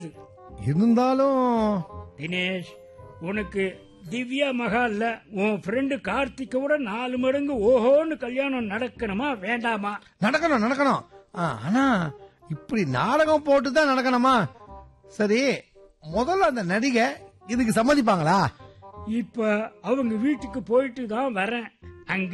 இருந்தாலும் தினேஷ் உனக்கு திவ்யா மகால்ல உன் ஃப்ரெண்டு கார்த்திகோட நாலு மடங்கு ஓஹோன்னு கல்யாணம் நடக்கணுமா வேண்டாமா நடக்கணும் நடக்கணும் ஆ, ஆனா இப்படி நாடகம் போட்டு தான் நடக்கணுமா சரி முதல்ல அந்த நடிகை இதுக்கு சம்மதிப்பாங்களா இப்ப அவங்க வீட்டுக்கு போயிட்டு தான் வரேன் அங்க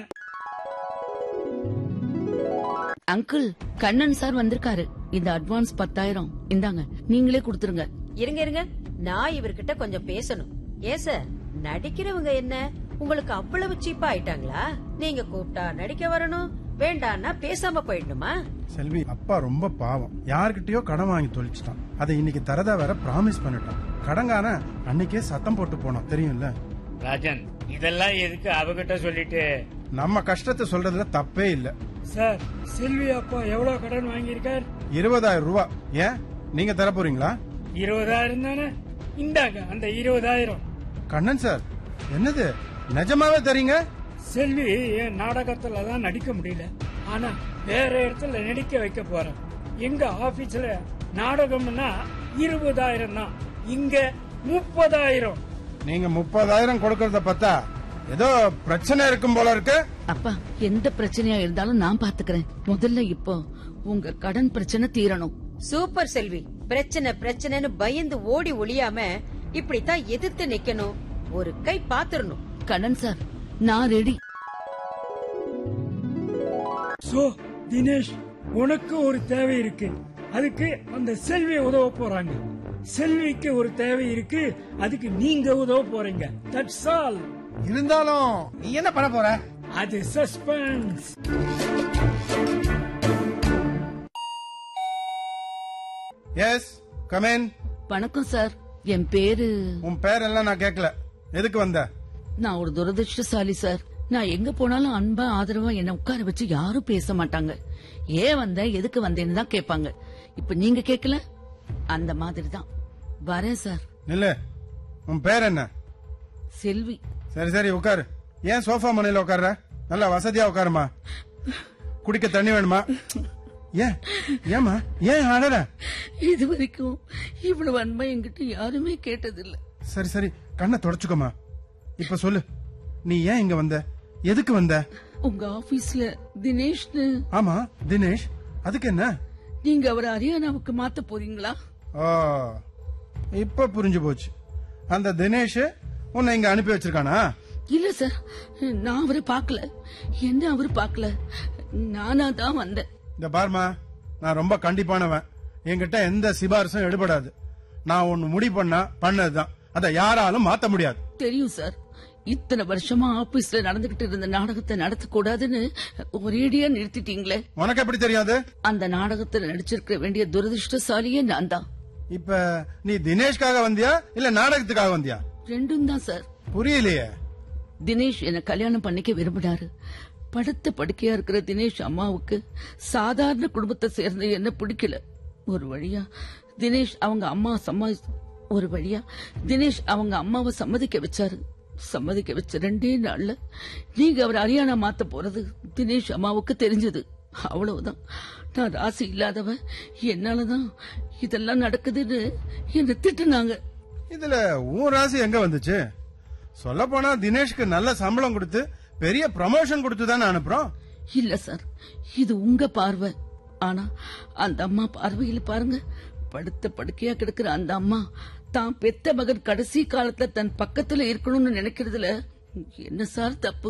அங்கிள் கண்ணன் சார் வந்திருக்காரு இந்த அட்வான்ஸ் பத்தாயிரம் இந்தாங்க நீங்களே கொடுத்துருங்க இருங்க இருங்க நான் இவர்கிட்ட கொஞ்சம் பேசணும் ஏன் சார் நடிக்கிறவங்க என்ன உங்களுக்கு அவ்வளவு சீப்பா ஆயிட்டாங்களா நீங்க கூப்பிட்டா நடிக்க வரணும் வேண்டான்னா பேசாம போயிடணுமா செல்வி அப்பா ரொம்ப பாவம் யார்கிட்டயோ கடன் வாங்கி தொலைச்சிட்டான் அதை இன்னைக்கு தரதா வேற பிராமிஸ் பண்ணிட்டான் கடங்கான அன்னைக்கே சத்தம் போட்டு போனான் தெரியும்ல ராஜன் இதெல்லாம் எதுக்கு அவகிட்ட சொல்லிட்டு நம்ம கஷ்டத்தை சொல்றதுல தப்பே இல்ல சார் செல்வி அப்பா எவ்வளவு கடன் வாங்கியிருக்கார் இருபதாயிரம் ரூபாய் ஏன் நீங்க தர போறீங்களா இருபதாயிரம் தானே இந்தாங்க அந்த இருபதாயிரம் கண்ணன் சார் என்னது நிஜமாவே தரீங்க செல்வி என் நாடகத்துல தான் நடிக்க முடியல ஆனா வேற இடத்துல நடிக்க வைக்க போறேன் எங்க ஆபீஸ்ல நாடகம்னா இருபதாயிரம் தான் இங்க முப்பதாயிரம் நீங்க முப்பதாயிரம் கொடுக்கறத பார்த்தா ஏதோ பிரச்சனை இருக்கும் போல இருக்கு அப்பா எந்த பிரச்சனையா இருந்தாலும் நான் பாத்துக்கிறேன் முதல்ல இப்போ உங்க கடன் பிரச்சனை தீரணும் சூப்பர் செல்வி பிரச்சனை பிரச்சனைன்னு பயந்து ஓடி ஒளியாம இப்படித்தான் எதிர்த்து நிக்கணும் ஒரு கை பாத்துறணும் கண்ணன் சார் நான் ரெடி சோ தினேஷ் உனக்கு ஒரு தேவை இருக்கு அதுக்கு அந்த செல்வி உதவ போறாங்க செல்விக்கு ஒரு தேவை இருக்கு அதுக்கு நீங்க உதவ போறீங்க தட்ஸ் ஆல் இருந்தாலும் நீ என்ன பண்ண போற அது சஸ்பென்ஸ் எஸ் கமேன் வணக்கம் சார் என் பேரு உன் பேரெல்லாம் நான் கேட்கல எதுக்கு வந்த நான் ஒரு துரதிருஷ்டசாலி சார் நான் எங்க போனாலும் அன்பா ஆதரவா என்ன உட்கார வச்சு யாரும் பேச மாட்டாங்க ஏன் வந்த எதுக்கு வந்தேன்னு தான் கேட்பாங்க இப்ப நீங்க கேட்கல அந்த மாதிரி தான் வரேன் சார் நில்லு உன் பேர் என்ன செல்வி சரி சரி உட்காரு ஏன் சோஃபா மனையில உட்கார்ற நல்லா வசதியா உட்காருமா குடிக்க தண்ணி வேணுமா ஏன் ஏமா ஏன் அழற இது வரைக்கும் இவ்வளவு அன்பா என்கிட்ட யாருமே கேட்டதில்ல சரி சரி கண்ணை தொடச்சுக்கோமா இப்ப சொல்லு நீ ஏன் இங்க வந்த எதுக்கு வந்த உங்க ஆபீஸ்ல தினேஷ்னு ஆமா தினேஷ் அதுக்கு என்ன நீங்க அவரை ஹரியானாவுக்கு மாத்த போறீங்களா ஓ இப்ப புரிஞ்சு போச்சு அந்த தினேஷ் உன்னை இங்க அனுப்பி வச்சிருக்கானா இல்ல சார் நான் அவரை பார்க்கல என்ன அவரு பார்க்கல நானா தான் வந்தேன் இந்த பார்மா நான் ரொம்ப கண்டிப்பானவன் என்கிட்ட எந்த சிபாரிசும் எடுபடாது நான் ஒன்னு முடிவு பண்ணா பண்ணதுதான் அதை யாராலும் மாத்த முடியாது தெரியும் சார் இத்தனை வருஷமா ஆபீஸ்ல நடந்துகிட்டு இருந்த நாடகத்தை நடத்தக்கூடாதுன்னு ஒரேடியா நிறுத்திட்டீங்களே உனக்கு எப்படி தெரியாது அந்த நாடகத்துல நடிச்சிருக்க வேண்டிய துரதிருஷ்டசாலியே நான் தான் இப்ப நீ தினேஷ்காக வந்தியா இல்ல நாடகத்துக்காக வந்தியா ரெண்டும் தான் சார் புரியலையே தினேஷ் என்ன கல்யாணம் பண்ணிக்க விரும்பினாரு படுத்த படுக்கையா இருக்கிற தினேஷ் அம்மாவுக்கு சாதாரண குடும்பத்தை சேர்ந்த என்ன பிடிக்கல ஒரு வழியா தினேஷ் அவங்க அம்மா சம்ம ஒரு வழியா தினேஷ் அவங்க அம்மாவை சம்மதிக்க வச்சாரு சம்மதிக்க வச்ச ரெண்டே நாள்ல நீங்க அவர் ஹரியானா மாத்த போறது தினேஷ் அம்மாவுக்கு தெரிஞ்சது அவ்வளவுதான் நான் ராசி இல்லாதவ என்னாலதான் இதெல்லாம் நடக்குதுன்னு என்ன திட்டுனாங்க இதுல உன் ராசி எங்க வந்துச்சு சொல்ல போனா தினேஷ்க்கு நல்ல சம்பளம் கொடுத்து பெரிய ப்ரமோஷன் கொடுத்து தானே அனுப்புறோம் இல்ல சார் இது உங்க பார்வை ஆனா அந்த அம்மா பார்வையில பாருங்க படுத்த படுக்கையா கிடக்குற அந்த அம்மா தான் பெத்த மகன் கடைசி காலத்துல தன் பக்கத்துல இருக்கணும்னு நினைக்கிறதுல என்ன சார் தப்பு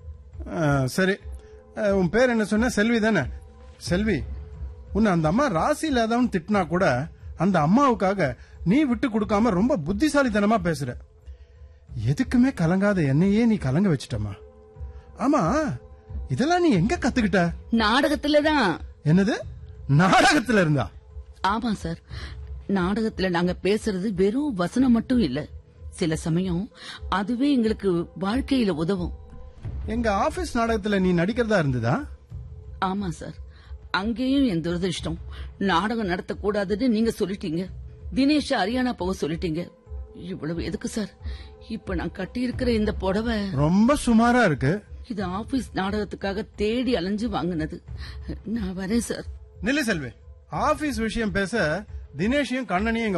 ஆ, சரி ஆ, உன் பேர் என்ன சொன்ன செல்வி தானே செல்வி உன்னை அந்த அம்மா ராசி இல்லாதவன் திட்டினா கூட அந்த அம்மாவுக்காக நீ விட்டு கொடுக்காம ரொம்ப புத்திசாலித்தனமா பேசுற எதுக்குமே கலங்காத என்னையே நீ கலங்க வச்சிட்டமா ஆமா இதெல்லாம் நீ எங்க கத்துக்கிட்ட நாடகத்துலதான் என்னது நாடகத்துல இருந்தா ஆமா சார் நாடகத்துல நாங்க பேசுறது வெறும் வசனம் மட்டும் இல்ல சில சமயம் அதுவே எங்களுக்கு வாழ்க்கையில உதவும் எங்க ஆபீஸ் நாடகத்துல நீ நடிக்கிறதா இருந்ததா ஆமா சார் அங்கேயும் என் துரதிருஷ்டம் நாடகம் நடத்தக்கூடாதுன்னு நீங்க சொல்லிட்டீங்க தினேஷ் ஹரியானா போக சொல்லிட்டீங்க இவ்வளவு எதுக்கு சார் இப்ப நான் கட்டியிருக்கிற இந்த புடவை ரொம்ப சுமாரா இருக்கு இது ஆபீஸ் நாடகத்துக்காக தேடி அலைஞ்சு வாங்கினது நான் வரேன் சார் நில்லு செல்வி ஆபீஸ் விஷயம் பேச தினேஷையும் கண்ணனையும் இங்க